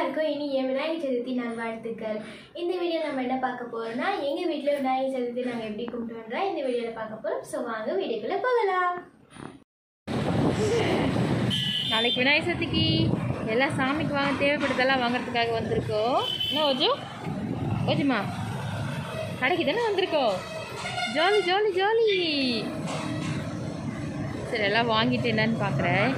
எல்லாருக்கும் இனிய விநாயகர் சதுர்த்தி நல்வாழ்த்துக்கள் இந்த வீடியோ நம்ம என்ன பார்க்க போறோம்னா எங்க வீட்டில் விநாயகர் சதுர்த்தி நாங்கள் எப்படி கும்பிட்டு வந்தோம் இந்த வீடியோவில் பார்க்க போறோம் ஸோ வாங்க வீடியோக்குள்ள போகலாம் நாளைக்கு விநாயகர் சதுர்த்திக்கு எல்லாம் சாமிக்கு வாங்க தேவைப்படுதெல்லாம் வாங்குறதுக்காக வந்திருக்கோம் என்ன ஓஜு ஓஜுமா கடைக்கு தானே வந்திருக்கோம் ஜாலி ஜாலி ஜாலி சரி எல்லாம் வாங்கிட்டு என்னன்னு பார்க்குறேன்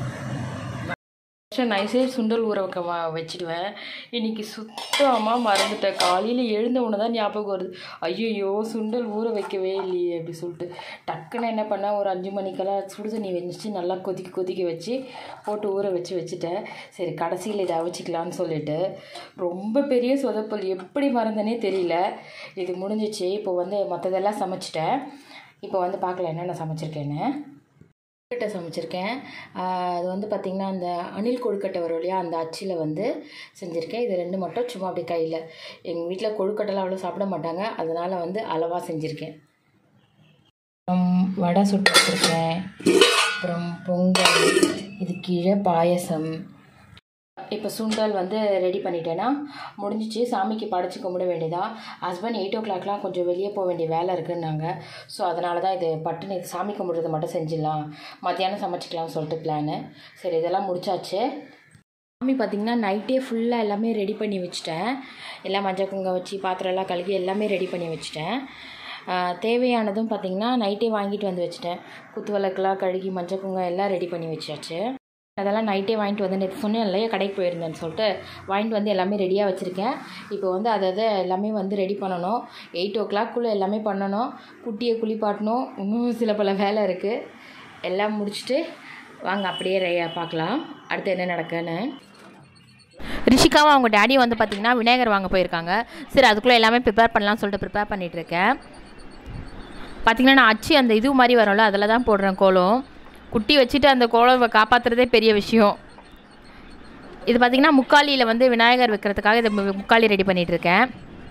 நைஸே சுண்டல் ஊற வைக்க வ வச்சிடுவேன் இன்னைக்கு சுத்தமாக மறந்துட்டேன் காலையில் எழுந்த உடனே தான் ஞாபகம் வருது ஐயோ சுண்டல் ஊற வைக்கவே இல்லையே அப்படி சொல்லிட்டு டக்குன்னு என்ன பண்ணேன் ஒரு அஞ்சு மணிக்கெல்லாம் சுடு தண்ணி வச்சு நல்லா கொதிக்க கொதிக்க வச்சு போட்டு ஊற வச்சு வச்சுட்டேன் சரி கடைசியில் இதை அவிச்சிக்கலான்னு சொல்லிட்டு ரொம்ப பெரிய சொதப்பல் எப்படி மறந்தனே தெரியல இது முடிஞ்சிச்சு இப்போ வந்து மற்றதெல்லாம் சமைச்சிட்டேன் இப்போ வந்து பார்க்கலாம் என்னென்ன சமைச்சிருக்கேன்னு கொழுக்கட்டை சமைச்சிருக்கேன் ஆஹ் அது வந்து பார்த்திங்கன்னா அந்த அணில் கொழுக்கட்டை வரும் இல்லையா அந்த அச்சில் வந்து செஞ்சுருக்கேன் இது ரெண்டு மட்டும் சும்மா அப்படி கையில் எங்கள் வீட்டில் கொழுக்கட்டைலாம் அவ்வளோ சாப்பிட மாட்டாங்க அதனால் வந்து அளவாக செஞ்சுருக்கேன் அப்புறம் வடை சுட்டு வச்சுருக்கேன் அப்புறம் பொங்கல் இது கீழே பாயசம் இப்போ சுண்டல் வந்து ரெடி பண்ணிட்டேன்னா முடிஞ்சிச்சு சாமிக்கு படைச்சி கும்பிட வேண்டியதா ஹஸ்பண்ட் எயிட் ஓ கிளாக்லாம் கொஞ்சம் வெளியே போக வேண்டிய வேலை இருக்குன்னாங்க ஸோ அதனால தான் இது பட்டுன்னு இது சாமி கும்பிட்றது மட்டும் செஞ்சிடலாம் மத்தியானம் சமைச்சிக்கலாம்னு சொல்லிட்டு பிளானு சரி இதெல்லாம் முடிச்சாச்சு சாமி பார்த்திங்கன்னா நைட்டே ஃபுல்லாக எல்லாமே ரெடி பண்ணி வச்சுட்டேன் எல்லாம் மஞ்சள் குங்குமம் வச்சு பாத்திரம் எல்லாம் கழுகி எல்லாமே ரெடி பண்ணி வச்சுட்டேன் ஆஹ் தேவையானதும் பார்த்திங்கன்னா நைட்டே வாங்கிட்டு வந்து வச்சுட்டேன் குத்து விளக்குலாம் கழுகி மஞ்சள் குங்குமம் எல்லாம் ரெடி பண்ணி வச்சாச்சு அதெல்லாம் நைட்டே வாங்கிட்டு வந்து நேற்று சொன்னேன் இல்லையா கடைக்கு போயிருந்தேன்னு சொல்லிட்டு வாங்கிட்டு வந்து எல்லாமே ரெடியாக வச்சுருக்கேன் இப்போ வந்து அதை அதை எல்லாமே வந்து ரெடி பண்ணணும் எயிட் ஓ கிளாக்குள்ளே எல்லாமே பண்ணணும் குட்டியை குளிப்பாட்டணும் இன்னும் சில பல வேலை இருக்குது எல்லாம் முடிச்சுட்டு வாங்க அப்படியே ரெ- பார்க்கலாம் அடுத்து என்ன நடக்குன்னு ரிஷிகாவும் அவங்க டேடியும் வந்து பார்த்திங்கன்னா விநாயகர் வாங்க போயிருக்காங்க சரி அதுக்குள்ளே எல்லாமே ப்ரிப்பேர் பண்ணலாம்னு சொல்லிட்டு ப்ரிப்பேர் பண்ணிகிட்டு இருக்கேன் பார்த்திங்கன்னா நான் அச்சு அந்த இது மாதிரி வரும்ல அதில் தான் போடுறேன் கோலம் குட்டி வச்சுட்டு அந்த கோலம் காப்பாற்றுறதே பெரிய விஷயம் இது பார்த்திங்கன்னா முக்காலியில் வந்து விநாயகர் வைக்கிறதுக்காக இது மு- முக்காலி ரெடி பண்ணிகிட்டு இருக்கேன்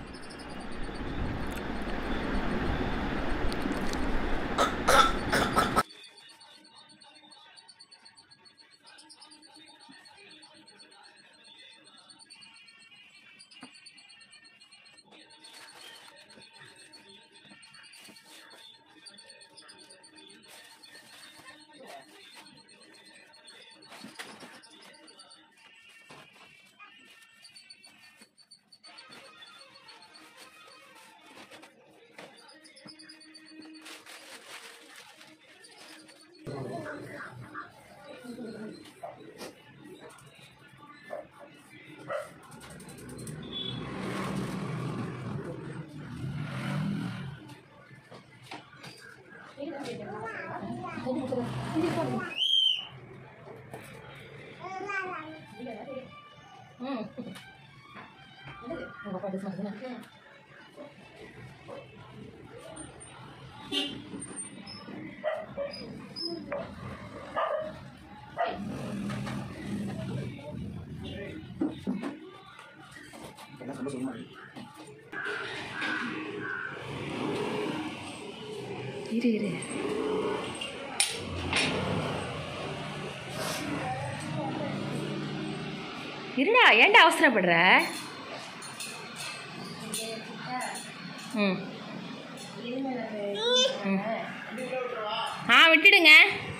இரு இரு இருடா ஏன்டா அவசரப்படுற ம் ம். ஆ விட்டுடுங்க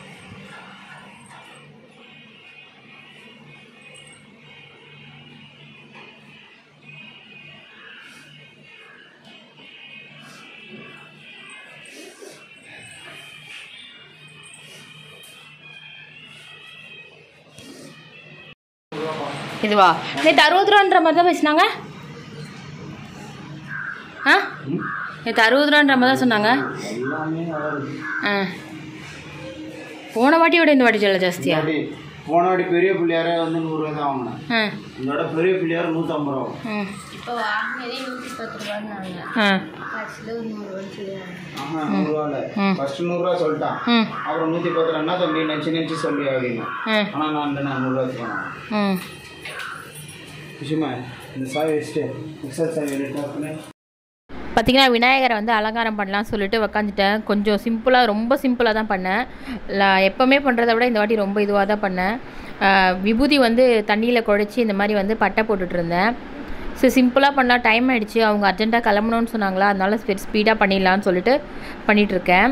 இதுவா நேற்று அறுபது ரூபான்ற மாதிரி தான் பேசினாங்க ஆ நேற்று அறுபது ரூபான்ற மாதிரி தான் சொன்னாங்க ஆ போன வாட்டியோட இந்த வாட்டி சொல்ல ஜாஸ்தியா அப்படி போன வாட்டி பெரிய பிள்ளையாரே வந்து நூறுரூவா தான் வாங்கினேன் ஆ இதோட பெரிய பிள்ளையார் நூற்றம்பது ரூபா ம் இப்போ வாங்கினதே நூற்றி பத்து ரூபான்னு ஆ கடைசியில் ஒரு நூறுரூவான்னு சொல்லுவாங்க ஆஹா நூறுரூவால ம். ஃபர்ஸ்ட் நூறுரூவா சொல்லிட்டான் ம் அப்புறம் நூற்றி பத்து ரூபா என்ன தம்பி நினச்சி நினச்சி சொல்லி ஆகிங்க ம் ஆனால் நான் வந்து நான் நூறுரூவா தரேன் ம் விஷயமா இந்த சாவி வச்சுட்டு எக்ஸல் சாவி எடுத்து பார்த்திங்கன்னா விநாயகரை வந்து அலங்காரம் பண்ணலாம் சொல்லிட்டு உக்காந்துட்டேன் கொஞ்சம் சிம்பிளாக ரொம்ப சிம்பிளாக தான் பண்ணேன் ல- எப்போவுமே பண்ணுறத விட இந்த வாட்டி ரொம்ப இதுவாக தான் பண்ணேன் ஆஹ் விபூதி வந்து தண்ணியில் குழச்சி இந்த மாதிரி வந்து பட்டை போட்டுட்டு இருந்தேன் சரி சிம்பிளாக பண்ணலாம் டைம் ஆயிடுச்சு அவங்க அர்ஜென்ட்டாக கிளம்பணும்னு சொன்னாங்களா அதனால சரி ஸ்பீடாக பண்ணிடலான்னு சொல்லிட்டு பண்ணிகிட்ருக்கேன்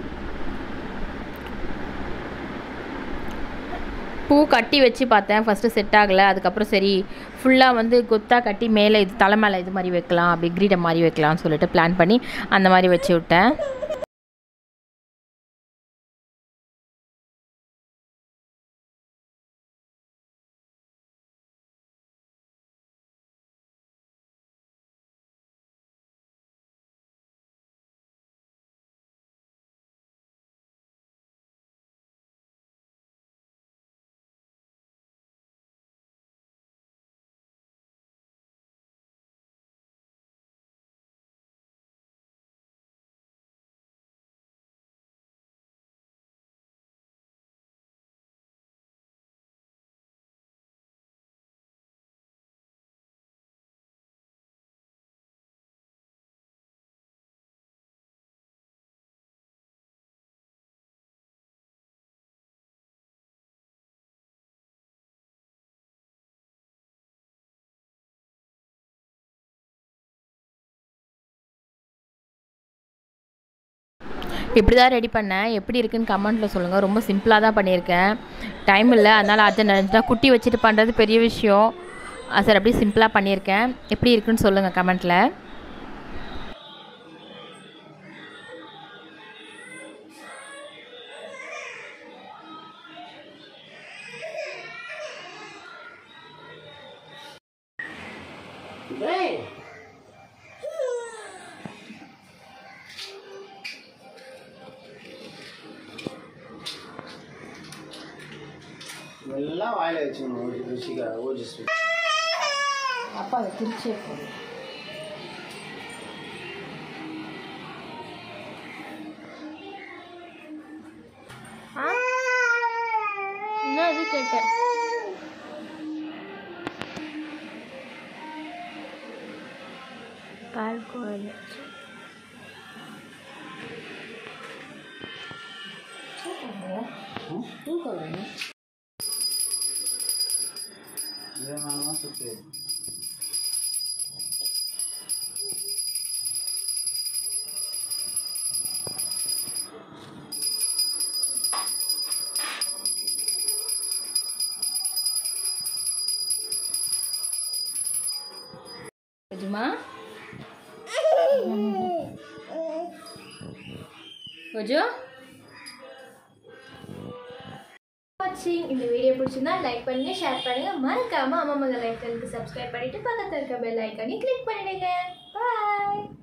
பூ கட்டி வச்சு பார்த்தேன் ஃபஸ்ட்டு செட் ஆகலை அதுக்கப்புறம் சரி ஃபுல்லாக வந்து கொத்தாக கட்டி மேலே இது தலை மேலே இது மாதிரி வைக்கலாம் அப்படி கிரீடம் மாதிரி வைக்கலாம்னு சொல்லிட்டு பிளான் பண்ணி அந்த மாதிரி வச்சு விட்டேன் இப்படி தான் ரெடி பண்ணேன் எப்படி இருக்குன்னு கமெண்ட்டில் சொல்லுங்கள் ரொம்ப சிம்பிளாக தான் பண்ணியிருக்கேன் டைம் இல்லை அதனால் அர்ஜென்ட் நினச்சிட்டா குட்டி வச்சுட்டு பண்ணுறது பெரிய விஷயம் அஹ் சரி அப்படியே சிம்பிளாக பண்ணியிருக்கேன் எப்படி இருக்குன்னு சொல்லுங்கள் கமெண்ட்டில் எல்லாம் வாயில வச்சுக்கணும் ருசிக்கா ஓஜி ஸ்வீட் அப்பா அதை திருச்சே போதும் இன்னும் இது கேட்டேன் பால் கோயில் இதே வேணுமா சுத்து கொஞ்சமா கொஞ்சம் வாட்சிங் இந்த வீடியோ பிடிச்சிருந்தா லைக் பண்ணுங்க ஷேர் பண்ணுங்க மறக்காம அம்மா மகள் லைக் சப்ஸ்கிரைப் பண்ணிட்டு பக்கத்துல இருக்க பெல் ஐக்கானையும் கிளிக் பண்ணிடுங்க பாய்